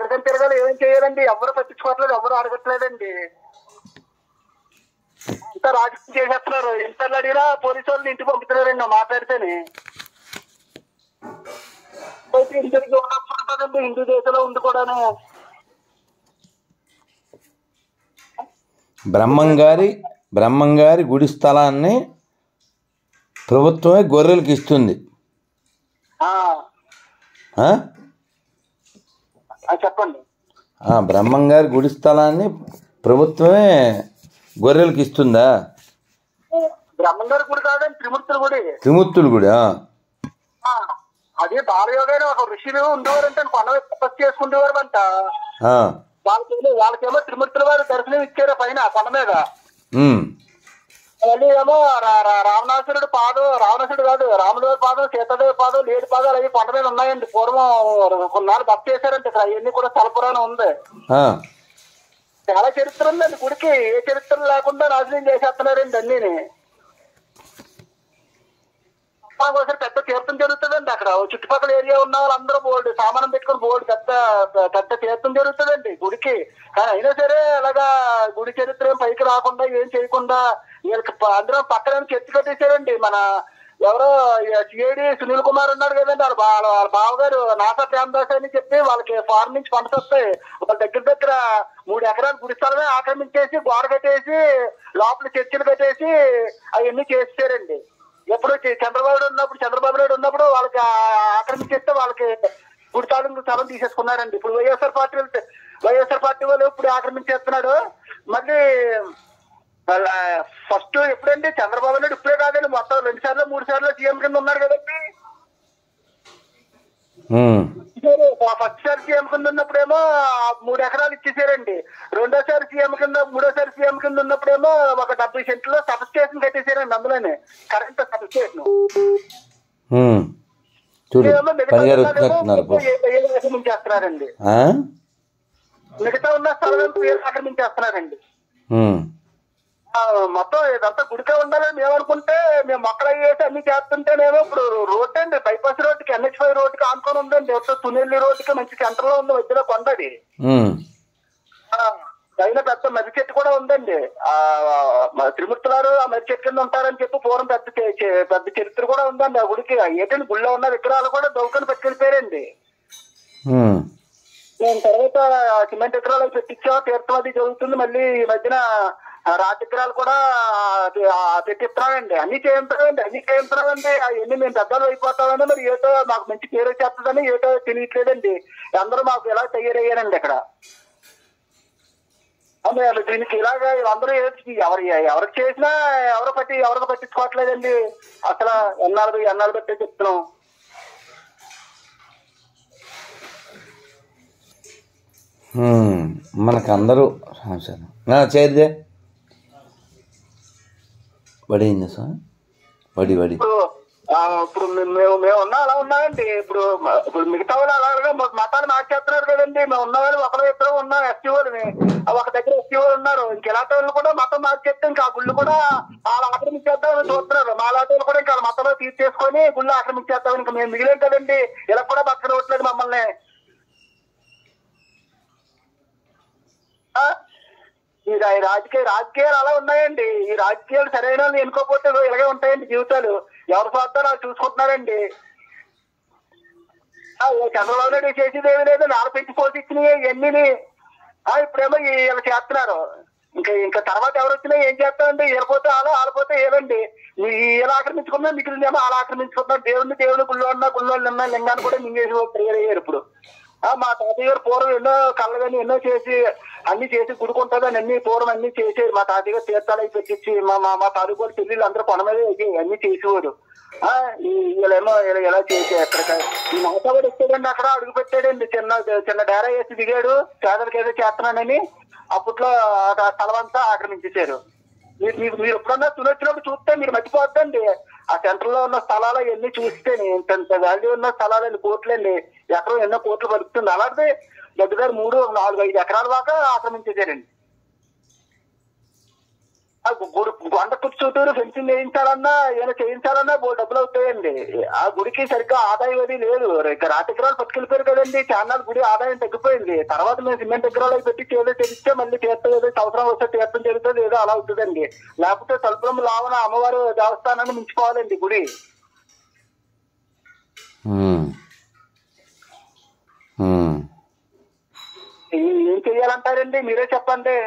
ఎక్కడికైనా తిరగాలి ఏం చేయాలండి ఎవరు పట్టించుకోవట్లేదు ఎవరు అడగట్లేదండి ఇంత రాజకీయం చేసేస్తున్నారు ఎంత అడిగినా పోలీసు వాళ్ళని ఇంటికి పంపుతున్నారండి నువ్వు మాట్లాడితేనే అయితే ఇంటికి ఉన్నప్పుడు హిందూ దేశంలో ఉంది కూడాను బ్రహ్మంగారి బ్రహ్మంగారి గుడి స్థలాన్ని ప్రభుత్వమే గొర్రెలకు ఇస్తుంది ఆ, ఆ? ఆ, చెప్పండి ఆ, బ్రహ్మంగారి గుడి స్థలాన్ని ప్రభుత్వమే గొర్రెలకు ఇస్తుందా బ్రహ్మంగారి గుడి కాదండి త్రిమూర్తుల గుడి త్రిమూర్తులు గుడి ఆ. ఆ, అది బాలయోగైన ఒక ఋషులు ఉండేవారంటే కొండ మీద తపస్సు చేసుకునేవారు అంట ఆ. వాళ్ళకేమో వాళ్ళకేమో త్రిమూర్తుల వారు దర్శనం ఇచ్చారు పైన కొండ మీద ఉమ్. మళ్ళీ ఏమో రా- రా- రావణాసురుడు పాదం రావణాసురుడు కాదు రాముడు వారి పాదం సీతాదేవి పాదం లేడి పాదాలు అవి కొండ మీద ఉన్నాయండి పూర్వం కొన్నాళ్ళు భక్తి చేశారంటే ఇక్కడ అవన్నీ కూడా తలపురాణం ఉంది ఆ. చాలా చరిత్ర ఉందండి గుడికి ఏ చరిత్ర లేకుండా నాశనం చేసేస్తున్నారండి అన్నీని ఒకసారి పెద్ద తీర్థం జరుగుతుందండి అక్కడ ఓ చుట్టుపక్కల ఏరియా ఉన్న వాళ్ళందరూ బోర్డు సామానం పెట్టుకుని బోర్డు పెద్ద పెద్ద తీర్థం జరుగుతుందండి గుడికి కానీ అయినా సరే అలాగా గుడి చరిత్ర ఏం పైకి రాకుండా ఏం చేయకుండా వీళ్ళకి ప- అందరూ పక్కన చర్చి కట్టేశారండి మన ఎవరో సిఐడి సునీల్ కుమార్ ఉన్నాడు కదండి వాళ్ళ బా- వాళ్ళ బావగారు నాసా ప్రేమదాస్ అని చెప్పి వాళ్ళకి ఫారెన్ నుంచి పంట వస్తాయి వాళ్ళ దగ్గర దగ్గర మూడు ఎకరాలు గుడి స్థలమే ఆక్రమించేసి గోడ కట్టేసి లోపల చర్చిలు కట్టేసి అవన్నీ చేసేసారండి ఎప్పుడు చి- చంద్రబాబు నాయుడు ఉన్నప్పుడు చంద్రబాబు నాయుడు ఉన్నప్పుడు వాళ్ళకి ఆ- ఆక్రమించేస్తే వాళ్ళకి గుడి తాలూకు స్థలం తీసేసుకున్నారండి ఇప్పుడు వైఎస్ఆర్ పార్టీ వాళ్ళు- వైఎస్ఆర్ పార్టీ వాళ్ళు ఇప్పుడు ఆక్రమించేస్తున్నాడు మళ్ళీ ఫస్ట్ ఎప్పుడండి చంద్రబాబు నాయుడు ఇప్పుడే కాదండి మొత్తం రెండు సార్లు మూడు సార్లు సీఎం కింద ఉన్నాడు కదండి ఉమ్. ఫస్ట్ సారి సీఎం కింద ఉన్నప్పుడేమో మూడు ఎకరాలు ఇచ్చేసారండి రెండోసారి సీఎం కింద మూడోసారి సీఎం కింద ఉన్నప్పుడేమో ఒక డెబ్బై సెంట్లో సబ్ స్టేషన్ కట్టేసారండి అందులోనే కరెంట్ సబ్ స్టేషన్ ఉమ్. చూడు పనిగారు వచ్చినట్టున్నారు పో. ఆక్రమించేస్తున్నారండి ఆ? మిగతా ఉన్న స్థలం పేరు ఆక్రమించేస్తున్నారండి ఉమ్. ఆ, మొత్తం ఇదంతా గుడికే ఉండాలని మేము అనుకుంటే మేము మొక్కలు అయ్యేసి అన్ని చేస్తుంటేనేమో ఇప్పుడు రోడ్ అండి బైపాస్ రోడ్డుకి ఎన్హెచ్ ఫైవ్ రోడ్డుకి ఆనుకొని ఉందండి ఎవరితో తునెల్లి రోడ్డుకి మంచి సెంటర్ లో ఉంది మధ్యలో కొండది ఉమ్. ఆ, పైన పెద్ద మర్రి చెట్టు కూడా ఉందండి ఆ మ- త్రిమూర్తులారు ఆ మర్రి చెట్టు కింద ఉంటారని చెప్పి పూర్వం పెద్ద చే- చే- పెద్ద చరిత్ర కూడా ఉందండి ఆ గుడికి ఏంటంటే గుళ్ళో ఉన్న విగ్రహాలు కూడా దౌకని పట్టుకెళ్ళిపోయారండి ఉమ్. నేను తర్వాత సిమెంట్ విగ్రహాలు అవి పెట్టించాం తీర్థం అది జరుగుతుంది మళ్ళీ ఈ మధ్యన ఆ రాతి విగ్రహాలు కూడా ఆ, ఆ, పెట్టిస్తున్నామండి అన్ని చేయించామండి అన్ని చేయించామండి అవన్నీ మేము పెద్దలు అయిపోతామని మరి ఏటో మాకు మంచి పేరు వచ్చేస్తుందని ఏటో తెలియట్లేదండి అందరూ మాకు ఎలా తయారయ్యారండి ఇక్కడ అదే అసలు దీనికి ఇలాగా అందరూ ఏంటి ఎవరు ఎవరికి చేసినా ఎవరు పట్టి ఎవరికి పట్టించుకోవట్లేదండి అసలు ఎన్నాళ్ళు ఎన్నాళ్ళు పెట్టే చెప్తున్నాం ఉమ్. మనకందరూ సమాచారం ఆ, చేరిదే వడి ఏం చేసా వడి వడి ఇప్పుడు ఆ, ఇప్పుడు మేము మేము- మేము ఉన్నా అలా ఉన్నామండి ఇప్పుడు మ- ఇప్పుడు మిగతా వాళ్ళు అలాగా మ- మతాలు మార్చేస్తున్నారు కదండి మేము ఉన్న వాళ్ళు ఒకరు ఇద్దరు ఉన్నాం ఎస్టీ వాళ్ళని ఆ ఒక దగ్గర ఎస్టీ వాళ్ళు ఉన్నారు ఇంకెలాంటి వాళ్ళు కూడా మతం మార్చేస్తే ఇంకా ఆ గుళ్ళు కూడా వాళ్ళు ఆక్రమించేద్దామని చూస్తున్నారు మా లాంటి వాళ్ళు కూడా ఇంకా వాళ్ళ మతంలో తీర్చేసుకొని గుళ్ళు ఆక్రమించేద్దామని ఇంకా మేము మిగిలేం కదండి ఇలా కూడా బతకనివ్వట్లేదు మమ్మల్ని ఆ? ఈ రా- ఈ రాజకీయ రాజకీయాలు అలా ఉన్నాయండి ఈ రాజకీయాలు సరైన వాళ్ళు ఎన్నుకోకపోతే ఇలాగే ఉంటాయండి జీవితాలు ఎవరి స్వార్థాలు వాళ్ళు చూసుకుంటున్నారండి ఆ, ఓ చంద్రబాబు నాయుడు చేసేది ఏమీ లేదు నాలుగు పెంచి పోషించినవి ఇవన్నీ ఇప్పుడేమో ఈ- వీళ్ళు చేస్తున్నారు ఇంకా ఇంకా తర్వాత ఎవరు వచ్చినా ఏం చేస్తామండి వీళ్ళపోతే అలా వాళ్ళపోతే ఏదండి ఇలా ఆక్రమించుకున్నా మిగిలిందేమో అలా ఆక్రమించుకుంటున్నారు దేవుడిని దేవుని గుళ్ళో ఉన్న గుళ్ళో ఉన్న లింగాన్ని కూడా మింగేసి తయారయ్యారు ఇప్పుడు ఆ, మా తాతయ్య గారు పూర్వం ఎన్నో కళ్ళు కానీ ఎన్నో చేసి అన్ని చేసి గుడుకుంటుందని అన్ని పూర్వం అన్ని చేసేది మా తాతయ్య గారు తీర్థాలు అవి పెట్టించి మా మా మా తాలూకు వాళ్ళ చెల్లెళ్ళు అందరూ కొన మీద ఎక్కి అన్ని చేసేవారు ఆ, ఈ- వీళ్ళేమో ఇలా ఎలా చేసి ఎక్కడ ఈ నాటవాడు వచ్చాడండి అక్కడ అడుగు పెట్టాడండి చిన్న చిన్న డేరా వేసి దిగాడు పేదలకు ఏదో చేస్తున్నానని అప్పట్లో ఆ స్థలం అంతా ఆక్రమించేశారు మీరు మీరు మీరు ఎప్పుడన్నా తునొచ్చినప్పుడు చూస్తే మీరు మర్చిపోద్దండి ఆ సెంటర్ లో ఉన్న స్థలాలు అవన్నీ చూస్తే ఇంత ఇంత వాల్యూ ఉన్న స్థలాలు కోట్లండి ఎకరం ఎన్నో కోట్లు పలుకుతుంది అలాంటిది దగ్గర దగ్గర మూడు నాలుగు ఐదు ఎకరాల దాకా ఆక్రమించేశారండి ఆ గుడి కొండ కుర్చీ చుట్టూరు ఫెన్సింగ్ వేయించాలన్నా ఏమైనా చేయించాలన్నా బో డబ్బులు అవుతాయండి ఆ గుడికి సరిగ్గా ఆదాయం అది లేదు ఇక రాతి ఎకరాలు పట్టుకెళ్ళిపోయారు కదండి చాలా గుడి ఆదాయం తగ్గిపోయింది తర్వాత మేము సిమెంట్ ఎకరాలు అవి పెట్టి చేదో తెలిస్తే మళ్ళీ తీర్థం ఏదో సంవత్సరం వస్తే తీర్థం జరుగుతుంది ఏదో అలా అవుతుందండి లేకపోతే తలుపురం లావన అమ్మవారు దేవస్థానాన్ని మించిపోవాలండి గుడి ఉమ్. ఉమ్. ఏం ఏం చెయ్యాలంటారండి మీరే చెప్పండి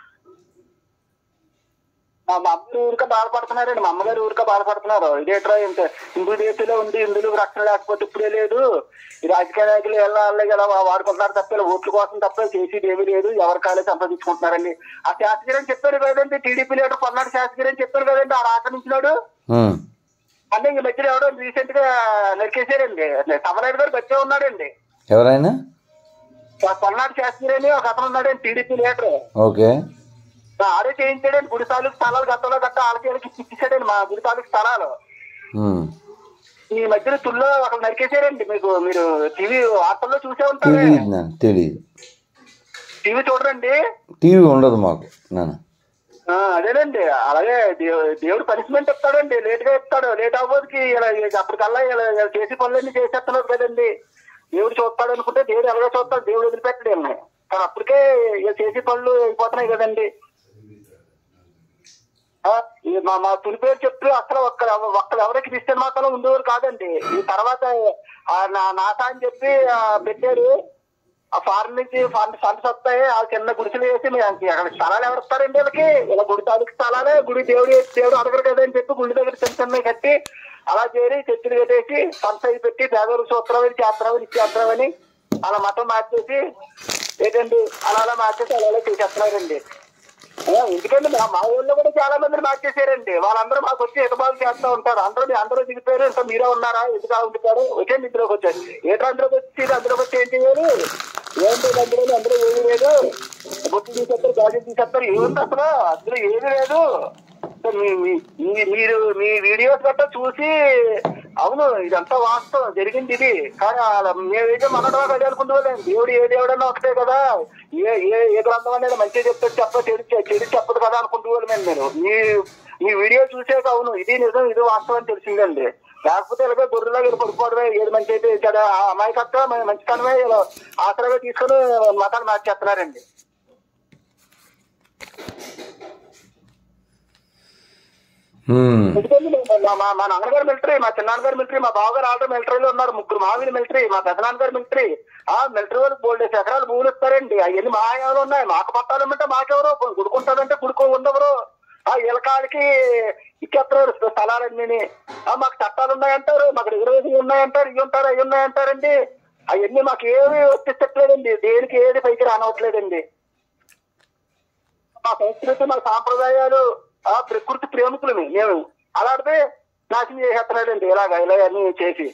మా మా అమ్మ ఊరికే బాధపడుతున్నారండి మా అమ్మగారు ఊరికే బాధపడుతున్నారు ఇదేట్రా ఇంత హిందూ దేశంలో ఉంది హిందువులకు రక్షణ లేకపోతే ఇప్పుడే లేదు ఈ రాజకీయ నాయకులు ఎలా వాళ్ళే కదా వా- వాడుకుంటున్నారు తప్ప ఇలా ఓట్ల కోసం తప్ప చేసేది ఏమీ లేదు ఎవరి కాలే సంపాదించుకుంటున్నారండి ఆ శాస్త్రి అని చెప్పారు కదండి టీడీపీ లీడర్ పల్నాడు శాస్త్రి అని చెప్పారు కదండి ఆడ ఆక్రమించినాడు ఉమ్. అంటే ఈ మధ్యలో ఎవడో రీసెంట్ గా నరికేశారండి తమనాయుడు గారు బచ్చే ఉన్నాడండి ఎవరైనా పల్నాడు శాస్త్రి అని ఒక అతను ఉన్నాడండి టీడీపీ లీడర్ ఓకే ఆడే చేయించాడండి గుడి తాలూకు స్థలాలు గతంలో గట్ట వాళ్ళకి వీళ్ళకి ఇచ్చేసాడండి మా గుడి తాలూకు స్థలాలు ఉమ్. ఈ మధ్యన తుల్లో ఒకరు నరికేశారండి మీకు మీరు టీవీ వార్తల్లో చూసే ఉంటారు తెలియదు నాన్న తెలియదు టీవీ చూడరండి టీవీ ఉండదు మాకు నాన్న ఆ, అదేనండి అలాగే దేవు- దేవుడు పనిష్మెంట్ ఇస్తాడండి లేట్ గా ఇస్తాడు లేట్ అవ్వదుకి ఇలా ఇలా అప్పటికల్లా ఇలా ఇలా చేసే పనులన్నీ చేసేస్తున్నారు కదండి దేవుడు చూస్తాడు అనుకుంటే దేవుడు ఎలాగో చూస్తాడు దేవుడు వదిలిపెట్టడు వీళ్ళని. కానీ అప్పటికే ఇలా చేసే పనులు అయిపోతున్నాయి కదండి ఆ, ఈ మా మా తుని పేరు చెప్తూ అసలు ఒక్క ఒక్కరు ఎవరికి క్రిస్టియన్ మతంలో ఉండేవారు కాదండి ఈ తర్వాత ఆ నా నాసా అని చెప్పి ఆ, పెట్టారు ఆ ఫారెన్ నుంచి ఫండ్ ఫండ్స్ వస్తాయి ఆ చిన్న గుడిసెలు వేసి మీ అంక- అక్కడ స్థలాలు ఎవరు ఇస్తారండి వీళ్ళకి ఇలా గుడి తాలూకు స్థలాలే గుడి దేవుడు దేవుడు అడగరు కదా అని చెప్పి గుడి దగ్గర చిన్న చిన్నవి కట్టి అలా చేరి చర్చలు కట్టేసి ఫండ్స్ అవి పెట్టి పేదవాళ్ళు సూత్రమని చేస్తామని ఇచ్చేస్తామని అలా మతం మార్చేసి ఏంటండి అలా అలా మార్చేసి అలా అలా చేసేస్తున్నారండి ఆ, ఎందుకంటే మా మా ఊళ్ళో కూడా చాలా మందిని మార్చేశారండి వాళ్ళందరూ మాకు వచ్చి ఎగబాలు చేస్తూ ఉంటారు అందరూ మీ- అందరూ దిగిపోయారు ఇంకా మీరే ఉన్నారా ఎందుకు అలా ఉంటున్నారు వచ్చేయండి ఇందులోకి వచ్చారు ఏటో అందులోకి వచ్చి అందులోకి వచ్చి ఏం చేయాలి ఏం లేదు అందులో అందులో ఏమీ లేదు బొట్టు తీసేస్తారు గాజులు తీసేస్తారు ఏముంది అసలు అందులో ఏమీ లేదు సో మీ- మీ- మీ- మీరు మీ వీడియోస్ గట్టా చూసి అవును ఇదంతా వాస్తవం జరిగింది ఇది కానీ అలా మేమైతే మనడం అది అనుకుంటున్నాం దేవుడు ఏ దేవుడన్నా ఒకటే కదా ఏ ఏ ఏ గ్రంథం అనేది మంచిగా చెప్తాడు చెప్ప చెడు చెడు చెప్పదు కదా అనుకుంటున్నాను నేను మీ మీ వీడియో చూసాక అవును ఇది నిజం ఇది వాస్తవం అని తెలిసిందండి లేకపోతే ఇలాగే గొర్రెలా వీళ్ళు పడిపోవడమే ఏది మంచి అయితే చెడ ఆ అమాయకత్వం మన మంచితనమే ఇలా ఆసరాగా తీసుకొని మతాన్ని మార్చేస్తున్నారండి ఉమ్. ఎందుకంటే మా- మా మా నాన్నగారు మిలిటరీ మా చిన్నాన్నగారు మిలిటరీ మా బావగారు ఆల్రెడీ మిలిటరీలో ఉన్నారు ముగ్గురు మావిని మిలిటరీ మా పెద్దనాన్నగారు మిలిటరీ ఆ మిలిటరీ వాళ్ళకి బోల్డేసి ఎకరాలు భూములు ఇస్తారండి అవన్నీ మా ఎవరు ఉన్నాయి మాకు పట్టాలంటే మాకెవరు గుడుకుంటారంటే గుడుకో ఉండవరు ఆ ఇలకాడికి ఇచ్చేస్తారు స్థలాలన్నీ ఆ మాకు చట్టాలు ఉన్నాయంటారు మాకు రిజర్వేషన్ ఉన్నాయంటారు ఇవి ఉంటారు అవి ఉన్నాయంటారండి అవన్నీ మాకు ఏమి వర్తిస్తట్లేదండి దేనికి ఏది పైకి రానవట్లేదండి మా సంస్కృతి మా సాంప్రదాయాలు ఆ ప్రకృతి ప్రేమికులమి మేము అలాంటిదే నాశనం చేసేస్తున్నాడండి ఇలాగ ఇలా అన్ని చేసి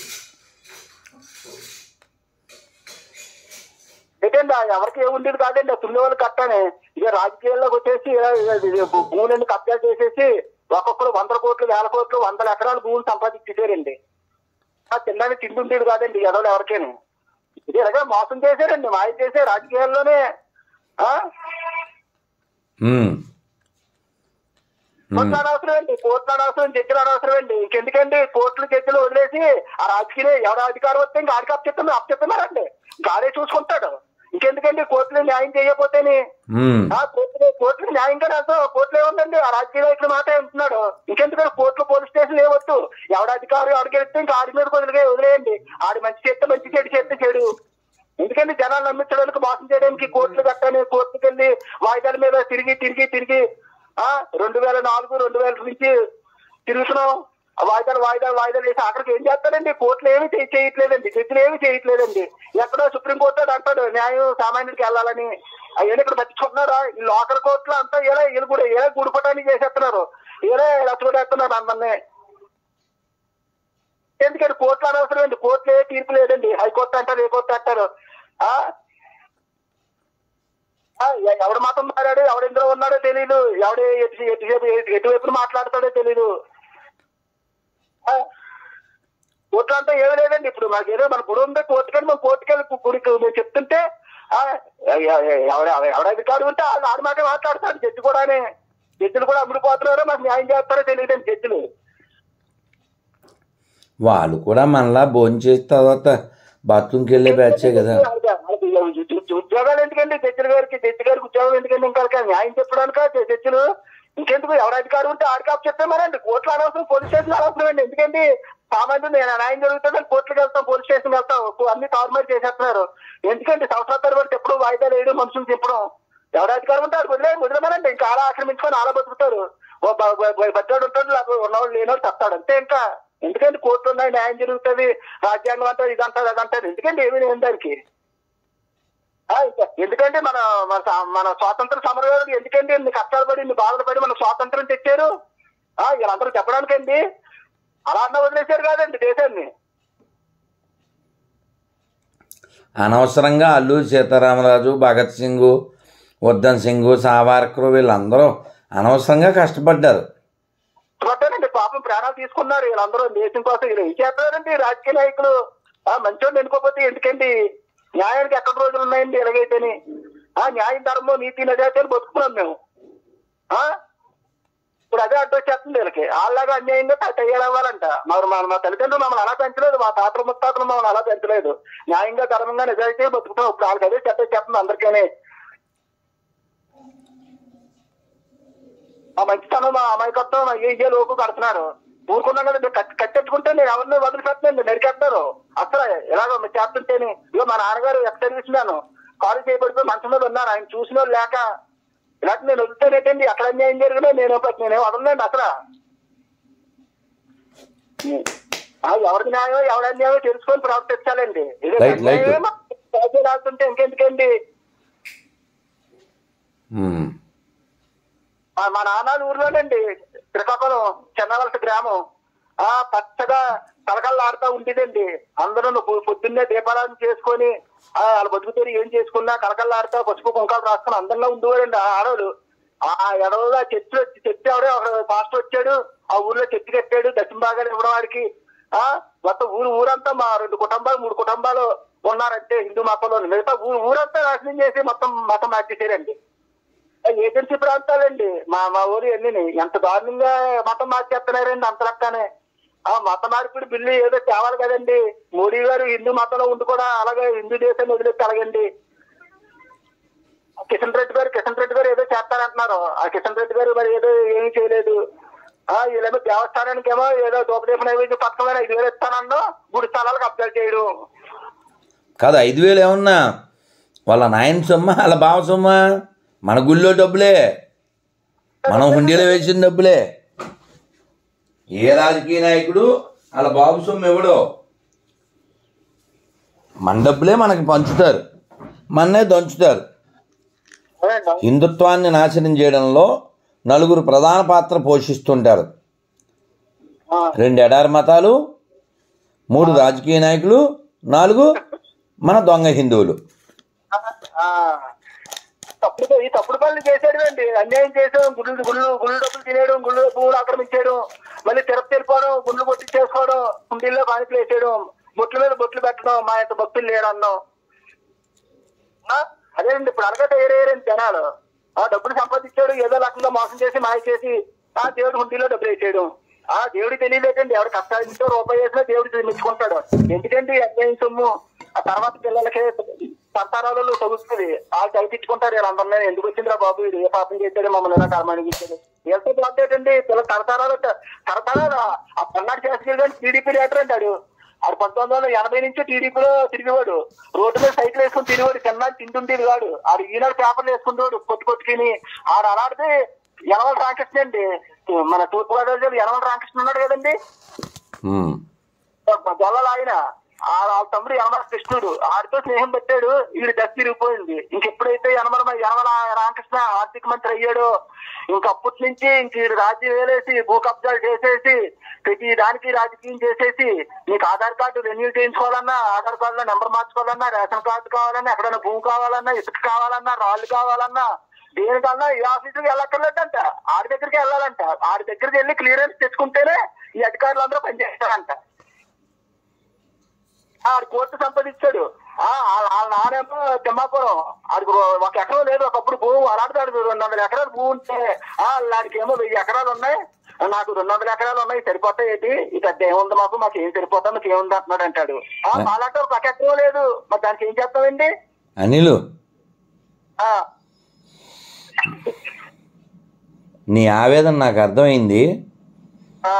ఏంటండి ఆ ఎవరికి ఏముండేది కాదండి ఆ తుల్లి వాళ్ళు కట్టానే ఇక రాజకీయాల్లోకి వచ్చేసి ఇలా ఇలా ఇది భూములన్నీ కబ్జా చేసేసి ఒక్కొక్కరు వందల కోట్లు వేల కోట్లు వందల ఎకరాల భూములు సంపాదించేశారండి ఆ తిన్నాని తిండి ఉండేది కాదండి ఎదవలు ఎవరికేని ఇది ఇలాగే మోసం చేశారండి మాయ చేసే రాజకీయాల్లోనే ఆ ఉమ్. కోర్టులు అనవసరం అండి కోర్టులు అనవసరం జడ్జిలు అనవసరం అండి ఇంకెందుకండి కోర్టులు జడ్జిలు వదిలేసి ఆ రాజకీయ ఎవడ అధికారం వస్తే ఇంకా ఆడికి అప్పచెప్తున్నారు అప్పచెప్తున్నారండి గాడే చూసుకుంటాడు ఇంకెందుకండి కోర్టులు న్యాయం చేయకపోతేని ఉమ్. ఆ కోర్టులు కోర్టులు న్యాయంగా రాదు కోర్టులు ఏముందండి ఆ రాజకీయ నాయకుల మాట ఉంటున్నాడు ఇంకెందుకంటే కోర్టులు పోలీస్ స్టేషన్ ఏవద్దు ఎవడ అధికారం ఎవరికి వెళ్తే ఇంకా ఆడి మీద వదిలే వదిలేయండి ఆడి మంచి చేస్తే మంచి చెడు చేస్తే చెడు ఎందుకంటే జనాలు నమ్మించడానికి మోసం చేయడానికి కోర్టులు కట్టని కోర్టుకి వెళ్ళి వాయిదాల మీద తిరిగి తిరిగి తిరిగి ఆ రెండు వేల నాలుగు రెండు వేల నుంచి తిరుగుతున్నాం ఆ వాయిదాలు వాయిదాలు వాయిదాలు వేసి అక్కడికి ఏం చేస్తారండి కోర్టులు ఏమి చేయ- చేయట్లేదండి జడ్జిలు ఏమి చేయట్లేదండి ఎక్కడో సుప్రీంకోర్టు వాడు అంటాడు న్యాయం సామాన్యుడికి వెళ్ళాలని అవన్నీ ఇక్కడ పట్టించుకుంటున్నారా ఈ లోకల్ కోర్టులు అంతా ఇలా వీళ్ళు కూడా ఏ గుడిపటానికి చేసేస్తున్నారు ఇలా రచ్చగొట్టేస్తున్నారు అందరినీ ఎందుకంటే కోర్టులు అనవసరం అండి కోర్టులు ఏ తీర్పు లేదండి హైకోర్టు అంటారు ఏ కోర్టు అంటారు ఆ ఆ, ఎ- ఎవడు మతం మారాడు ఎవడు ఇందులో ఉన్నాడో తెలియదు ఎవడు ఎటు ఎటువైపు ఎటువైపు మాట్లాడతాడో తెలీదు ఆ, కోర్టులు అంతా ఏమీ లేదండి ఇప్పుడు మాకు ఏదో మన గుడి ఉంది కోర్టుకెళ్ళి మనం కోర్టుకెళ్ళి గు- గుడికి మేము చెప్తుంటే ఆ, ఎ- ఎ- ఎవడ ఎవడ అధికారం ఉంటే వాళ్ళు ఆడి మాట మాట్లాడతాడు జడ్జి కూడానే జడ్జిలు కూడా అమ్ముడిపోతున్నారో మాకు న్యాయం చేస్తారో తెలియదండి జడ్జిలు వాళ్ళు కూడా మనలా భోజనం చేసిన తర్వాత బాత్రూమ్కి వెళ్ళే బ్యాచే కదా వాళ్ళకి ఉద్యో- ఉద్యోగాలు ఎందుకండి జడ్జిల గారికి జడ్జి గారికి ఉద్యోగం ఎందుకండి ఇంకా వాళ్ళకి న్యాయం చెప్పడానిక జడ్జిలు ఇంకెందుకు ఎవరు అధికారం ఉంటే ఆడికాపు చెప్తే మరండి కోర్టులు అనవసరం పోలీస్ స్టేషన్ అనవసరం అండి ఎందుకండి సామాన్యులు నేను న్యాయం జరుగుతుందని కోర్టులకు వెళ్తాం పోలీస్ స్టేషన్ వెళ్తాం అన్ని తారుమారు చేసేస్తున్నారు ఎందుకండి సంవత్సరాల తరబడి ఎప్పుడు వాయిదాలు వేయడం మనుషులు చెప్పడం ఎవరు అధికారం ఉంటే ఆడికి వదిలే వదిలేమనండి ఇంకా అలా ఆక్రమించుకొని అలా బతుకుతారు ఓ బ- బ- బ- బడ్డాడు ఉంటాడు లేకపోతే ఉన్నవాడు లేనివాడు చెప్తాడు అంతే ఇంకా ఎందుకండి కోర్టులు ఉన్నాయి న్యాయం జరుగుతుంది రాజ్యాంగం అంటారు ఇదంటారు అదంటారు ఎందుకండి ఏమీ లేదు దానికి ఆ, ఇంకా ఎందుకంటే మన మన సా- మన స్వాతంత్ర సమరయోధులు ఎందుకండి ఇన్ని కష్టాలు పడి ఇన్ని బాధలు పడి మనకు స్వాతంత్రం తెచ్చారు ఆ వీళ్ళందరూ చెప్పడానికండి అలా అన్న వదిలేశారు కాదండి దేశాన్ని అనవసరంగా అల్లూరి సీతారామరాజు భగత్ సింగ్ ఉద్దన్ సింగ్ సావార్కర్ వీళ్ళందరూ అనవసరంగా కష్టపడ్డారు పట్టానండి పాపం ప్రాణాలు తీసుకున్నారు వీళ్ళందరూ దేశం కోసం వీళ్ళు ఏం చేస్తారండి రాజకీయ నాయకులు ఆ మంచోళ్ళు ఎన్నుకోకపోతే ఎందుకండి న్యాయానికి ఎక్కడ రోజులు ఉన్నాయండి ఎలాగైతేని ఆ న్యాయం ధర్మం నీతి నిజాయితీలు బతుకుతున్నాం మేము ఆ ఇప్పుడు అదే అడ్డు వచ్చేస్తుంది వీళ్ళకి వాళ్ళలాగా అన్యాయంగా తయారవ్వాలంట మరి మన మా తల్లిదండ్రులు మమ్మల్ని అలా పెంచలేదు మా తాతలు ముత్తాతలు మమ్మల్ని అలా పెంచలేదు న్యాయంగా ధర్మంగా నిజాయితీ బతుకుతాం ఇప్పుడు వాళ్ళకి అదే చెడ్డ వచ్చేస్తుంది అందరికీ ఆ మంచితనం ఆ అమాయకత్వం ఏ ఏ లోపు కడుతున్నారు ఊరుకున్నాం కదా మీరు కట్- కట్టెట్టుకుంటే నేను ఎవరిని వదిలిపెట్టలేదు నరికేస్తారు అసలు ఎలాగో మీరు చేస్తుంటేనే ఇగో మా నాన్నగారు ఎక్కడ సర్వీస్ ఉన్నాను కాలేజ్ చేయబడిపోయి మంచం మీద ఉన్నారు ఆయన చూసిన వాళ్ళు లేక ఇలాంటి నేను వదిలితేనేటండి అక్కడ అన్యాయం జరిగినా నేను నేనేం వదలండి అసలు ఆ, ఎవరిది న్యాయం ఎవరి అన్యాయం తెలుసుకొని ప్రవర్తించాలండి ఇది Right, right. అన్యాయం రాజ్యం రాస్తుంటే ఇంకెందుకండి ఉమ్. మా మా నాన్న ఊర్లోనండి శ్రీకాకుళం చెన్నవలస గ్రామం ఆ పచ్చగా కలకల్లా ఆడుతూ ఉండేదండి అందరూ పొ- పొద్దున్నే దీపారాధన చేసుకొని ఆ వాళ్ళ బతుకుతారు ఏం చేసుకున్నా కలకల్లా ఆడుతా పసుపు కుంకాలు రాసుకుని అందంగా ఉండేవారండి ఆ ఆడవాళ్ళు ఆ ఎడవలో ఆ చెట్టు వచ్చి చెట్టు ఎవడే ఒక పాస్టర్ వచ్చాడు ఆ ఊర్లో చెట్టు కట్టాడు దక్షిణ భాగాలు ఇవ్వడం వాడికి ఆ మొత్తం ఊరు ఊరంతా మా రెండు కుటుంబాలు మూడు కుటుంబాలు ఉన్నారంటే హిందూ మతంలో మిగతా ఊరు ఊరంతా నాశనం చేసి మొత్తం మతం మార్చేసారండి ఏజెన్సీ ప్రాంతాలండి మా మా ఊరు ఎన్ని ఎంత దారుణంగా మతం మార్చేస్తున్నారండి అంత లెక్కనే ఆ మత మార్పిడి బిల్లు ఏదో తేవాలి కదండి మోడీ గారు హిందూ మతంలో ఉండి కూడా అలాగే హిందూ దేశాన్ని వదిలేసి అలాగండి కిషన్ రెడ్డి గారు కిషన్ రెడ్డి గారు ఏదో చేస్తారంటున్నారు ఆ కిషన్ రెడ్డి గారు మరి ఏదో ఏమీ చేయలేదు ఆ వీళ్ళేమో దేవస్థానానికి ఏమో ఏదో దోపదీప నైవేద్యం పథకమైన ఐదు వేలు ఇస్తానన్నా గుడి స్థలాలకు అబ్జర్వ్ చేయడం కాదు ఐదు వేలు ఏమన్నా వాళ్ళ నాయన సొమ్మ వాళ్ళ బావ సొమ్మ మన గుళ్ళో డబ్బులే మనం హుండీలో వేసిన డబ్బులే ఏ రాజకీయ నాయకుడు వాళ్ళ బాబు సొమ్ము ఇవ్వడు మన డబ్బులే మనకి పంచుతారు మన్నే దంచుతారు అదేండి. హిందుత్వాన్ని నాశనం చేయడంలో నలుగురు ప్రధాన పాత్ర పోషిస్తుంటారు ఆ, రెండు ఎడారి మతాలు మూడు రాజకీయ నాయకులు నాలుగు మన దొంగ హిందువులు ఆ, తప్పుడు ఈ తప్పుడు పనులు చేసేయడం అండి అన్యాయం చేసేయడం గుళ్ళు గుళ్ళు గుళ్ళు డబ్బులు తినేయడం గుళ్ళు భూములు ఆక్రమించేయడం మళ్ళీ తిరుపతి వెళ్ళిపోవడం గుళ్ళు కొట్టి చేసుకోవడం కుండీల్లో కానుకలు వేసేయడం బొట్ల మీద బొట్లు పెట్టడం మా ఇంత భక్తులు లేడన్నాం ఆ, అదేనండి ఇప్పుడు అలగట ఏరేయరండి జనాలు ఆ డబ్బులు సంపాదించాడు ఏదో రకంగా మోసం చేసి మాయ చేసి ఆ దేవుడు హుండీలో డబ్బులు వేసేయడం ఆ దేవుడికి తెలియలేదండి ఎవరు కష్టాలతో రూపాయి వేసినా దేవుడు మెచ్చుకుంటాడు ఎందుకండి అన్యాయం సొమ్ము ఆ తర్వాత పిల్లలకి సంతానాలలో చదువుతుంది వాళ్ళు చదివించుకుంటారు వీళ్ళందరినీ ఎందుకు వచ్చిందిరా బాబు ఇది ఏ పాపం చేశాడు మమ్మల్ని ఎలా కర్మానికి ఇచ్చాడు వీళ్ళతో బాధ ఏంటండి పిల్లలు తరతరాలు తరతరాలు ఆ పల్నాడు శాస్త్రి గారు టీడీపీ లీడర్ అంటాడు ఆడు పంతొమ్మిది వందల ఎనభై నుంచి టీడీపీలో తిరిగేవాడు రోడ్డు మీద సైకిల్ వేసుకుని తిరిగేవాడు చిన్న తింటుండేది వాడు ఆడు ఈనాడు పేపర్లు వేసుకుంటాడు కొట్టు కొట్టుకుని ఆడు అలాడితే యనమల రామకృష్ణ అండి మన తూర్పుగోదావరి జిల్లా యనమల రామకృష్ణ ఉన్నాడు కదండి ఉమ్. గొల్లలు ఆయన ఆ వాళ్ళ తమ్ముడు యనమల కృష్ణుడు ఆడితో స్నేహం పెట్టాడు వీడి దశ తిరిగిపోయింది ఇంకెప్పుడైతే యనమల యనమల రామకృష్ణ ఆర్థిక మంత్రి అయ్యాడో ఇంక అప్పటి నుంచి ఇంక ఈడు రాజ్యం వేలేసి భూ కబ్జాలు చేసేసి ప్రతి దానికి రాజకీయం చేసేసి నీకు ఆధార్ కార్డు రెన్యూ చేయించుకోవాలన్నా ఆధార్ కార్డులో నెంబర్ మార్చుకోవాలన్నా రేషన్ కార్డు కావాలన్నా ఎక్కడైనా భూమి కావాలన్నా ఇసుక కావాలన్నా రాళ్ళు కావాలన్నా దేనికన్నా ఏ ఆఫీసుకి వెళ్ళక్కర్లేదంట ఆడి దగ్గరికి వెళ్ళాలంట ఆడి దగ్గరికి వెళ్ళి క్లియరెన్స్ తెచ్చుకుంటేనే ఈ అధికారులు అందరూ పనిచేస్తారంట ఆడు కోర్టు సంపాదించాడు ఆ, వాళ్ళ వాళ్ళ నానేమో తిమ్మాపురం ఆడికి ఒక ఎకరం లేదు ఒకప్పుడు భూమి అలాంటి రెండు వందల ఎకరాలు భూమి ఉంటే ఆ, వాడికి ఏమో వెయ్యి ఎకరాలు ఉన్నాయి నాకు రెండు వందల ఎకరాలు ఉన్నాయి సరిపోతాయి ఏంటి ఇక పెద్ద ఏముంది మాకు మాకు ఏం సరిపోతా మాకు ఏముంది అంటున్నాడు అంటాడు ఆ మాలాంటి ఒక ఎకరం లేదు మరి దానికి ఏం చేస్తామండి అనిలు ఆ, నీ ఆవేదన నాకు అర్థమైంది ఆ,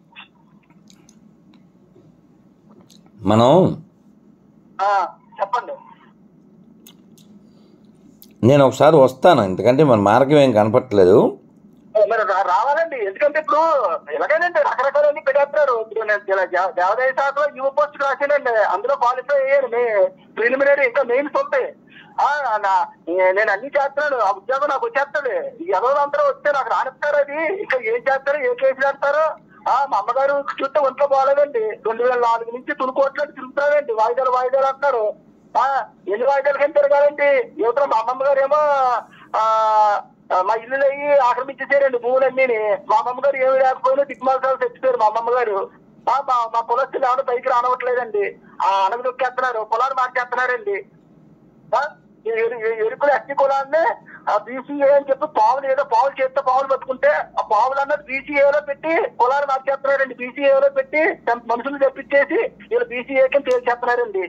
మనం ఆ, చెప్పండి నేను ఒకసారి వస్తాను ఎందుకంటే మన మార్గం ఏం కనపట్లేదు మరి రా- రావాలండి ఎందుకంటే ఇప్పుడు ఇలాగేనండి రకరకాలన్నీ పెట్టేస్తున్నారు ఇప్పుడు నేను ఇలా దేవ- దేవాదాయ శాఖలో యువ పోస్ట్ రాసానండి అందులో క్వాలిఫై అయ్యాను ప్రిలిమినరీ ఇంకా మెయిన్స్ ఉంటాయి ఆ, నా- నే- నేను అన్ని చేస్తున్నాను ఆ ఉద్యోగం నాకు వచ్చేస్తుంది ఎవరు అందరూ వస్తే నాకు రానిస్తారు అది ఇంకా ఏం చేస్తారు ఏ కేసు చేస్తారు ఆ మా అమ్మగారు చూస్తే ఒంట్లో బాగాలేదండి రెండు వేల నాలుగు నుంచి తునుకోట్లేదు తిరుగుతారండి వాయిదాలు వాయిదాలు అంటున్నారు ఆ ఎన్ని వాయిదాలు కానీ తిరగాలండి యువత మా అమ్మమ్మ గారు ఏమో ఆ ఆ, మా ఇల్లు అయ్యి ఆక్రమించేసారండి భూములన్నీ మా అమ్మమ్మ గారు ఏమి లేకపోయినా దిక్మాసాలు తెచ్చిపోయారు మా అమ్మమ్మ గారు ఆ, మా మా కులస్తులు ఎవరు పైకి రానవట్లేదండి ఆ అనగ దొక్కేస్తున్నారు పొలాలు మార్చేస్తున్నారండి ఆ, ఈ ఎరు- ఈ ఎరుకులు ఎస్టీ కులాన్ని ఆ బీసీఏ అని చెప్పి పావులు ఏదో పావులు చేస్తే పావులు పట్టుకుంటే ఆ పావులు అన్నది బీసీఏలో పెట్టి కులాలు మార్చేస్తున్నారండి బీసీఏలో పెట్టి తెం- మనుషులు తెప్పించేసి వీళ్ళు బీసీఏ కింద తేల్చేస్తున్నారండి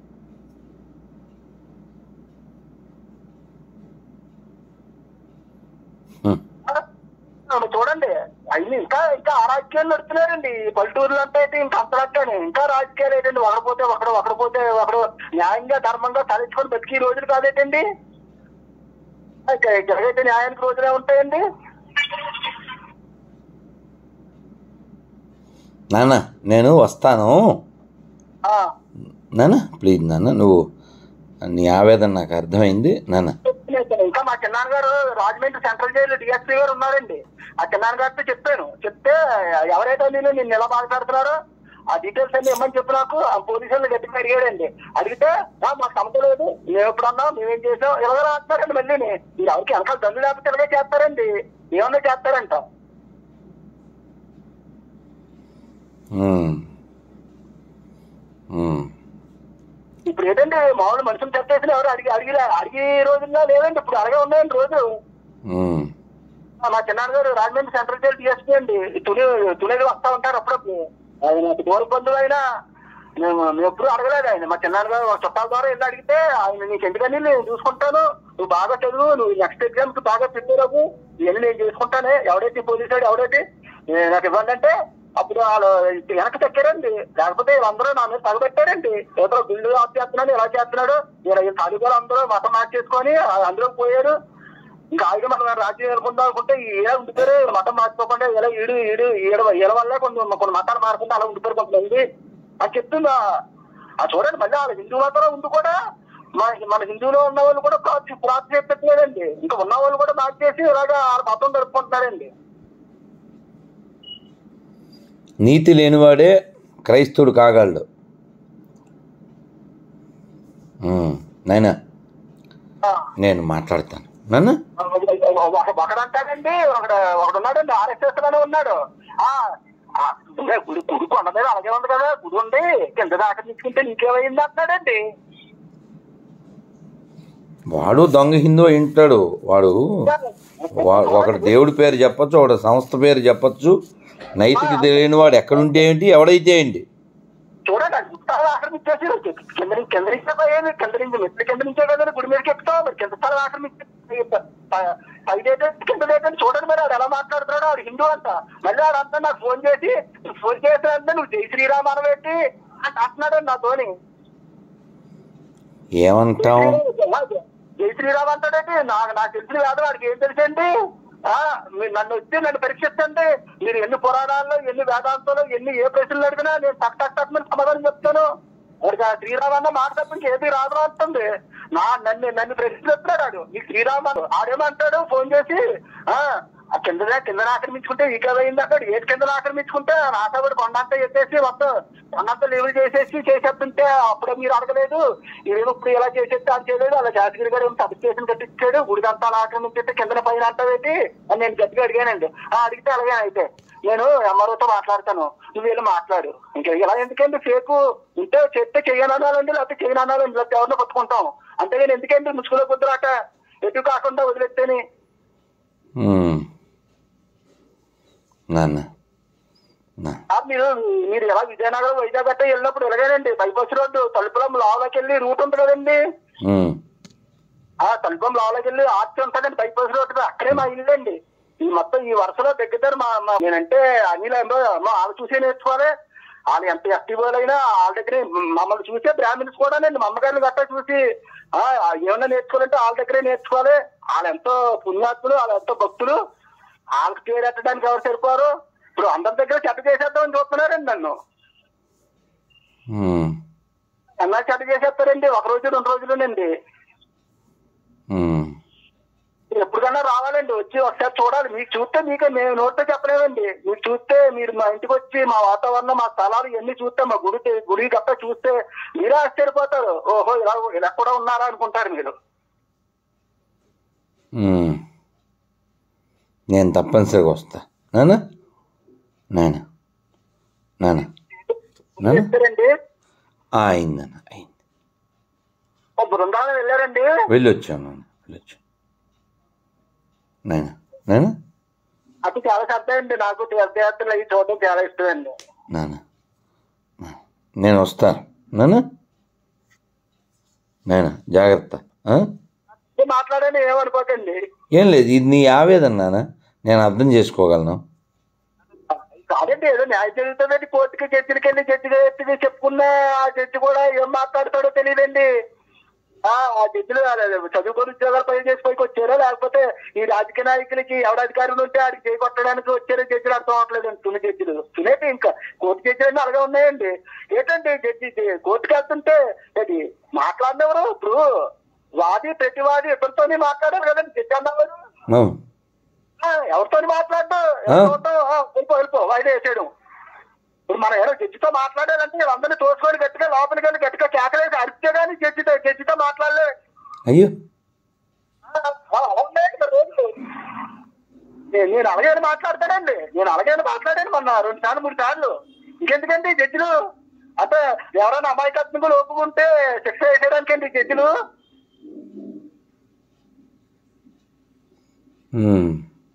హ్మ్. ఆ, చూడండి అన్ని ఇంకా ఇంకా ఆ రాజకీయాలు నడుస్తున్నారండి ఈ పల్లెటూరులు అంటే అయితే ఇంకా అంతలక్కని ఇంకా రాజకీయాలు ఏంటండి ఒకడిపోతే ఒకడు ఒకడిపోతే ఒకడు న్యాయంగా ధర్మంగా తలెచ్చుకొని బతికి రోజులు కాదేటండి జరగైతే న్యాయానికి రోజులే ఉంటాయండి నాన్న నేను వస్తాను ఆ, నాన్న ప్లీజ్ నాన్న నువ్వు నీ ఆవేదన నాకు అర్థమైంది నాన్న ఇంకా మా చిన్నాన్న గారు రాజమండ్రి సెంట్రల్ జైలు డిఎస్పీ గారు ఉన్నారండి ఆ చిన్నాన్న గారితో చెప్పాను చెప్తే ఎవరైతే నేను నిన్ను ఎలా బాధపడుతున్నారో ఆ డీటెయిల్స్ అన్ని ఇమ్మని చెప్పి నాకు ఆ పోలీసులు గట్టిగా అడిగాడండి అడిగితే "ఆ, మాకు సమస్య లేదు మేము ఎప్పుడన్నా మేమేం చేసాం ఇలాగ రాస్తారండి మళ్ళీ మీరు ఎవరికి వెనకాల దండు లేకపోతే ఇలాగే చేస్తారండి ఏమన్నా చేస్తారంట హ్మ్. హ్మ్. ఇప్పుడు ఏంటండి మామూలు మనుషులు చెప్పేసిన ఎవరు అడిగి అడిగి అడిగి రోజుల్లో లేదండి ఇప్పుడు అలాగే ఉన్నాయండి రోజు హ్మ్. ఆ, మా చిన్నాన్న గారు రాజమండ్రి సెంట్రల్ జైలు డిఎస్పీ అండి తుని తునిది వస్తా ఉంటారు అప్పుడప్పుడు ఆయన నాకు దూర బంధువు అయినా మేము మేము ఎప్పుడు అడగలేదు ఆయన మా చిన్నాన్న గారు ఒక చుట్టాల ద్వారా వెళ్ళి అడిగితే ఆయన నీకు ఎందుకని నేను చూసుకుంటాను నువ్వు బాగా చదువు నువ్వు నెక్స్ట్ ఎగ్జామ్ కి బాగా ప్రిపేర్ అవ్వు ఇవన్నీ నేను చూసుకుంటానే ఎవడైతే పోలీసు వాడు ఎవడైతే ఏ, నాకు ఇవ్వండి అంటే అప్పుడు వాళ్ళు వెనక్కి తక్కారండి లేకపోతే వీళ్ళందరూ నా మీద తగబెట్టారండి ఏదో బిల్లు ఆఫ్ చేస్తున్నాడు ఎలా చేస్తున్నాడు వీళ్ళ తాలూకాలు అందరూ మతం మార్చేసుకొని అందరూ పోయారు ఇంకా ఆయుధం మనం రాజ్యం అనుకుందాం అనుకుంటే ఇలా ఉండిపోయారు వీళ్ళ మతం మార్చుకోకుండా ఇలా ఈడు ఈడు ఈడ ఈడ వల్ల కొన్ని కొన్ని మతాలు మారకుండా అలా ఉండిపోయారు కొంతమంది అని చెప్తుందా ఆ చూడండి మళ్ళీ వాళ్ళ హిందూ మతంలో ఉండి కూడా మన మన హిందువులో ఉన్న వాళ్ళు కూడా ప్రార్థ ప్రార్థన చెప్పట్లేదండి ఇంకా ఉన్న వాళ్ళు కూడా మార్చేసి ఇలాగా వాళ్ళ మతం జరుపుకుంటున్నారండి నీతి లేనివాడే క్రైస్తవుడు కాగలడు హ్మ్. నాయనా ఆ, నేను మాట్లాడతాను నాన్న ఒక- ఒకడంటాడండి ఒకడు ఒకడు ఉన్నాడండి ఆర్ఎస్ఎస్ లోనే ఉన్నాడు ఆ ఆ, గుడి గుడి గుడి కొండ మీద అలాగే ఉంది కదా గుడి ఉంది కింద దాకా తీసుకుంటే నీకేమైంది అంటున్నాడండి వాడు దొంగ హిందూ వింటాడు వాడు వా- ఒకడు దేవుడి పేరు చెప్పొచ్చు ఒకడు సంస్థ పేరు చెప్పొచ్చు నైతిక తెలియని వాడు ఎక్కడుంటే ఏంటి ఎవడైతే ఏంటి చూడండి అది స్థలం ఆక్రమించేసి కింద నుంచి కింద నుంచి పోయేది కింద నుంచి మెట్లు కింద నుంచే కదా గుడి మీదకి ఎక్కుతాం మరి కింద స్థలం ఆక్రమించి పైదేటంటే కింద లేదంటే చూడండి మరి ఆడు ఎలా మాట్లాడుతున్నాడు ఆడు హిందూ అంట మళ్ళీ ఆడంతా నాకు ఫోన్ చేసి నువ్వు ఫోన్ చేసినంటే నువ్వు జై శ్రీరామ్ అనబెట్టి అంటే అంటున్నాడు నాతోని ఏమంటాం జై శ్రీరామ్ అంటాడండి నాకు నాకు తెలిసిన వేదం వాడికి ఏం తెలుసండి ఆ, మీరు నన్ను వచ్చి నన్ను పరీక్షిస్తండి మీరు ఎన్ని పురాణాల్లో ఎన్ని వేదాంతాలు ఎన్ని ఏ ప్రశ్నలు అడిగినా నేను టక్ టక్ టక్ మీద సమాధానం చెప్తాను వాడికి ఆ శ్రీరామ్ అన్న మాట తప్ప ఏది రాదు అంటుంది నా నన్ను నన్ను ప్రశ్న చెప్తున్నాడు ఆడు నీకు శ్రీరామ్ అని ఆడేమంటాడు ఫోన్ చేసి ఆ ఆ కింద కింద ఆక్రమించుకుంటే ఈ కదా అయింది అంటాడు ఏది కింద ఆక్రమించుకుంటే నాటబడి కొండంతా ఎత్తేసి మొత్తం కొండంతా లేవులు చేసేసి చేసేస్తుంటే అప్పుడు మీరు అడగలేదు ఇదేమో ఇప్పుడు ఇలా చేసేస్తే అది చేయలేదు అలా శాస్త్రి గారు ఏమో సబ్ స్టేషన్ కట్టించాడు గుడిదంతా అలా ఆక్రమించేస్తే కింద పైన అంటావేంటి అని నేను గట్టిగా అడిగానండి ఆ అడిగితే అలాగే అయితే నేను ఎంఆర్ఓతో మాట్లాడతాను నువ్వు వెళ్ళి మాట్లాడు ఇంకా ఇలా ఎందుకండి ఫేక్ ఉంటే చెప్తే చేయననాలండి లేకపోతే చేయననాలండి లేకపోతే ఎవరినో పట్టుకుంటాం అంతేగాని ఎందుకండి ముసుగులో కుదరాట ఎటు కాకుండా వదిలేస్తేని ఉమ్. నాన్న నా ఆ, మీరు మీరు ఎలా విజయనగరం వైజాగ్ గట్ట వెళ్ళినప్పుడు ఎలాగేనండి బైపాస్ రోడ్డు తలుపులం లోపలికి వెళ్ళి రూట్ ఉంటుంది కదండి ఉమ్. ఆ తలుపులం లోపలికి వెళ్ళి ఆర్చి ఉంటుందండి బైపాస్ రోడ్డు మీద. అక్కడే మా ఇల్లు అండి ఈ మొత్తం ఈ వరుసలో దగ్గర మా మా- నేనంటే అనిల్ ఏమో వాళ్ళు చూసే నేర్చుకోవాలి వాళ్ళు ఎంత ఎస్టీబోలు అయినా వాళ్ళ దగ్గరే మమ్మల్ని చూసే బ్రాహ్మిన్స్ కూడానండి మా అమ్మగారిని గట్టా చూసి ఆ ఆ ఏమన్నా నేర్చుకోవాలంటే వాళ్ళ దగ్గరే నేర్చుకోవాలి వాళ్ళు ఎంతో పుణ్యాత్ములు వాళ్ళు ఎంతో భక్తులు వాళ్ళకి పేరు ఎత్తడానికి ఎవరు సరిపోరు ఇప్పుడు అందరి దగ్గర చెడ్డ చేసేద్దామని చూస్తున్నారండి నన్ను ఉమ్. అన్నా చెడ్డ చేసేస్తారండి ఒక రోజు రెండు రోజులునండి ఉమ్. మీరు ఎప్పటికన్నా రావాలండి వచ్చి ఒకసారి చూడాలి మీకు చూస్తే మీకు మేము నోటితో చెప్పలేమండి మీరు చూస్తే మీరు మా ఇంటికి వచ్చి మా వాతావరణం మా స్థలాలు ఇవన్నీ చూస్తే మా గుడి గుడి గట్ట చూస్తే మీరే ఆశ్చర్యపోతారు ఓహో ఇలా ఇలా కూడా ఉన్నారా అనుకుంటారు మీరు ఉమ్. నేను తప్పనిసరిగా వస్తా నాన్న నాన్న నాన్న నాన్న చెప్తారండి ఆ, అయిందన్న అయింది ఓ బృందావనం వెళ్ళారండి వెళ్ళొచ్చాను నాన్న వెళ్ళొచ్చాను నాయన నాయన అది చాలా సరదా అండి నాకు తీర్థయాత్రలు అవి చూడడం చాలా ఇష్టం అండి నాన్న నాన్న, నేను వస్తాను నాన్న నాయన జాగ్రత్త ఆ? మాట్లాడని ఏమనుకోకండి ఏం లేదు ఇది నీ ఆవేదన నాన్న నేను అర్థం చేసుకోగలను కాదండి ఏదో న్యాయం జరుగుతుందండి కోర్టుకి జడ్జికి వెళ్ళి జడ్జిగా ఎత్తి చెప్పుకున్న ఆ జడ్జి కూడా ఏం మాట్లాడతాడో తెలియదండి ఆ ఆ జడ్జిలు చదువుకొని ఉద్యోగాలు పని చేసి పైకి వచ్చారో లేకపోతే ఈ రాజకీయ నాయకులకి ఎవడ అధికారులు ఉంటే ఆడికి చేయి కొట్టడానికి వచ్చారో జడ్జిలు అర్థం అవట్లేదు తుని జడ్జిలు తునేటి ఇంకా కోర్టు జడ్జిలు అన్నీ అలాగే ఉన్నాయండి ఏంటండి జడ్జి కోర్టుకి వెళ్తుంటే అది మాట్లాడినవరు ఇప్పుడు వాది ప్రతివాది ఇద్దరితోనే మాట్లాడారు కదండి జడ్జి అన్నవారు అవును ఆ, ఎవరితో మాట్లాడు ఆ? వెళ్ళిపో వెళ్ళిపో వాయిదా వేసేయడం ఇప్పుడు మనం ఏదో జడ్జితో మాట్లాడాలంటే వీళ్ళందరినీ తోసుకొని గట్టిగా లోపలికి వెళ్ళి గట్టిగా కేకలేసి అరిస్తే కానీ జడ్జితో జడ్జితో మాట్లాడలే అయ్యో ఆ, ఆ, అలా ఉన్నాయండి మరి రోజులు నేను నేను అలాగే మాట్లాడతానండి నేను అలాగే మాట్లాడాను మొన్న రెండు సార్లు మూడు సార్లు ఇంకెందుకండి జడ్జిలు అంటే ఎవరైనా అమాయకత్వంగా ఒప్పుకుంటే శిక్ష వేసేయడానికండి జడ్జిలు ఉమ్.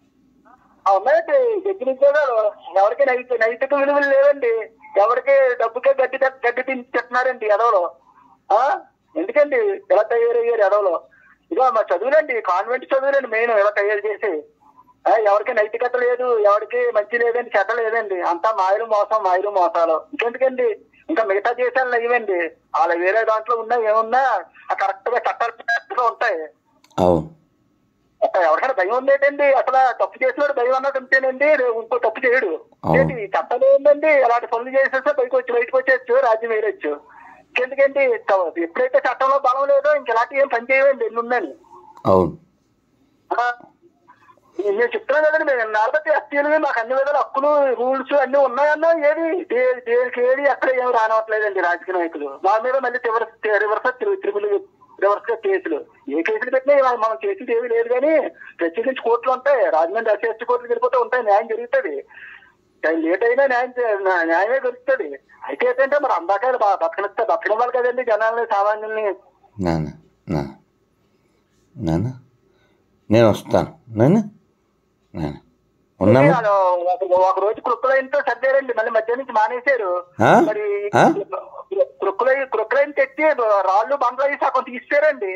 ఆ ఉన్నాయండి జడ్జిలు ఉద్యోగాలు ఎవరికి నైతిక నైతిక విలువలు లేవండి ఎవరికి డబ్బుకే గడ్డి తె- గడ్డి తింటున్నారండి ఎదవలో ఆ ఎందుకండి ఇలా తయారయ్యారు ఎదవలో ఇదో మా చదువులండి కాన్వెంట్ చదువులండి మెయిన్ ఇలా తయారు చేసి ఆ, ఎవరికి నైతికత లేదు ఎవరికి మంచి లేదండి చెడ్డ లేదండి అంతా మాయలు మోసం మాయలు మోసాలు ఇంకెందుకండి ఇంకా మిగతా దేశాలు నయ్యండి వాళ్ళ వేరే దాంట్లో ఉన్నా ఏమున్నా ఆ కరెక్ట్ గా చట్టాలు correct గా ఉంటాయి అవును అసలు ఎవరికైనా భయం ఉందేటండి అసలు తప్పు చేసినాడు భయం అన్నది ఉంటేనండి రేపు ఇంకో తప్పు చేయడు అవును. ఏంటి చట్టం ఏంటండి అలాంటి పనులు చేసేస్తే బయటకు వచ్చి బయటకు వచ్చేచ్చు రాజ్యం వేయచ్చు ఎందుకండి త- ఎప్పుడైతే చట్టంలో బలం లేదో ఇంక ఇలాంటి ఏం పని చేయవండి ఎన్ని ఉందని అవును ఆ, నేను చెప్తున్నాను కదండి మేము నలభై ఎస్టీలు మాకు అన్ని విధాల హక్కులు రూల్స్ అన్ని ఉన్నాయన్నా ఏది దే- దేనికి ఏది ఎక్కడ ఏమి రానవట్లేదండి రాజకీయ నాయకులు మా మీద మళ్ళీ రివర్స్ రివర్స్ తిరుగులు రివర్స్ గా కేసులు ఏ కేసులు పెట్టినా ఇవాళ మనం చేసేది ఏమీ లేదు కానీ ప్రత్యేకించి కోర్టులు ఉంటాయి రాజమండ్రి ఎస్సీ కోర్టులు వెళ్ళిపోతే ఉంటాయి న్యాయం జరుగుతుంది టైం లేట్ అయినా న్యాయం చే- న్యా- న్యాయమే దొరుకుతుంది అయితే ఏంటంటే మరి అందాక బతకనిస్తే బతకనివ్వాలి కదండి జనాల్ని సామాన్యుల్ని నాన్న నాన్న నాన్న నేను వస్తాను నాన్న నాన్న ఉన్నామా వాళ్ళు ఒక- ఒక రోజు క్రొక్కులైన్తో సర్దారండి మళ్ళీ మధ్య నుంచి మానేశారు ఆ? మరి ఆ? క్రొక్కులై క్రొక్కులైన్ తెచ్చి రాళ్ళు బండ్లు అవి సగం తీసారండి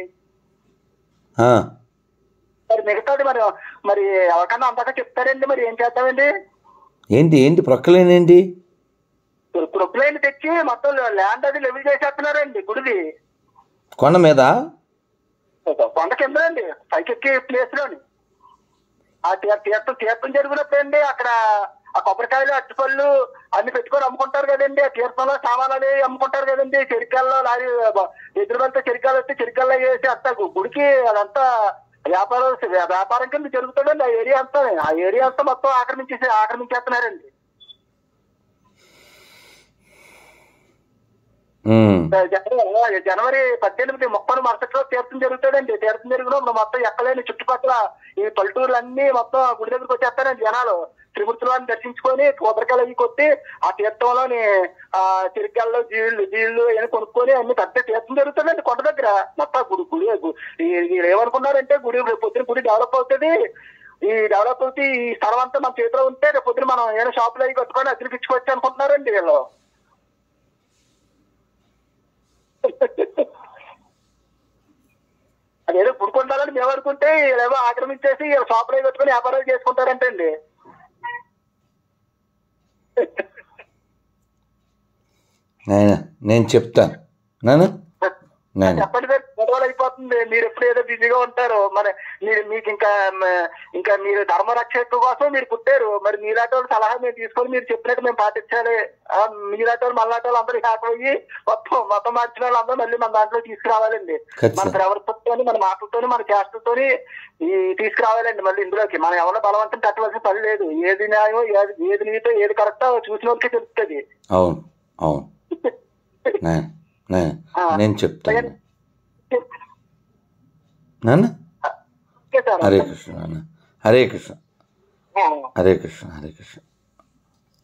ఆ, మరి మిగతాది మరి మరి ఎవరికన్నా అందాక చెప్తారండి మరి ఏం చేద్దామండి ఏంటి ఏంటి ప్రక్కలేనేంటి క్రొక్కులైన్ తెచ్చి మొత్తం ల్యాండ్ అది లెవెల్ చేసేస్తున్నారండి గుడిది కొండ మీద కొండ కిందండి పైకెక్కి ప్లేస్ లోని ఆ తీ- తీర్థం తీర్థం జరిగినప్పుడండి అక్కడ ఆ కొబ్బరికాయలు అరటిపళ్ళు అన్ని పెట్టుకొని అమ్ముకుంటారు కదండి ఆ తీర్థంలో సామాన్లు అవి అమ్ముకుంటారు కదండి చెరికాల్లో లారీ ఎదురు వెళ్తే చెరికాలు వస్తే చెరికాల్లో వేసి అంతా గు- గుడికి అదంతా వ్యాపారం వ్యాపారం కింద జరుగుతుందండి ఆ ఏరియా అంతా ఆ ఏరియా అంతా మొత్తం ఆక్రమించేసి ఆక్రమించేస్తున్నారండి ఉమ్, జనవరి జనవరి పద్దెనిమిది ముప్పై మరుసటిలో తీర్థం జరుగుతుందండి తీర్థం జరిగినప్పుడు మొత్తం ఎక్కలేని చుట్టుపక్కల ఈ పల్లెటూర్లు అన్ని మొత్తం గుడి దగ్గరికి వచ్చేస్తారండి జనాలు త్రిమూర్తులను దర్శించుకొని కూతరకాయలు అవి కొట్టి ఆ తీర్థంలోని ఆ తిరిగాల్లో జీళ్ళు జీళ్ళు అని కొనుక్కొని అన్ని పెద్ద తీర్థం జరుగుతుందండి కొండ దగ్గర మొత్తం గుడి గుడి గు- ఈ- వీళ్ళు ఏమనుకున్నారంటే గుడి రేపు పొద్దున గుడి డెవలప్ అవుతుంది ఈ డెవలప్ అవుతే ఈ స్థలం అంతా మన చేతిలో ఉంటే రేపు పొద్దున మనం ఏదైనా షాపులు అవి కట్టుకొని అద్దెకి ఇచ్చుకోవచ్చు అనుకుంటున్నారండి వీళ్ళు అదేదో పుడుకుంటారని మేము అనుకుంటే వీళ్ళేమో ఆక్రమించేసి వీళ్ళ షాపులు అవి కట్టుకొని వ్యాపారాలు చేసుకుంటారంటండి నాయన నేను చెప్తాను నాన్న నాయన చెప్పండి సార్ గొడవలు అయిపోతుంది మీరు ఎప్పుడు ఏదో బిజీగా ఉంటారు మరి మీరు మీకు ఇంకా మ, ఇంకా మీరు ధర్మరక్షక కోసం మీరు పుట్టారు మరి మీలాంటి వాళ్ళ సలహా మేము తీసుకొని మీరు చెప్పినట్టు మేము పాటించాలి ఆ, మీలాంటి వాళ్ళు మళ్ళాంటి వాళ్ళు అందరూ హ్యాక్ అయ్యి మొత్తం మొత్తం మార్చిన వాళ్ళందరూ మళ్ళీ మన దాంట్లో తీసుకురావాలండి ఖచ్చితంగా. మన ప్రవర్తనతోని మన మాటలతోని మన చేష్టలతోని ఈ తీసుకురావాలండి మళ్ళీ ఇందులోకి మనం ఎవరో బలవంతం కట్టవలసిన పని లేదు ఏది న్యాయం ఏది ఏది నీతో ఏది కరెక్టో చూసిన వాళ్ళకి తెలుస్తుంది అవును అవును నాయన నాయన నేను చెప్తాను నాన్న ఓకే సార్ హరే కృష్ణ నాన్న హరే కృష్ణ ఆ. హరే కృష్ణ హరే కృష్ణ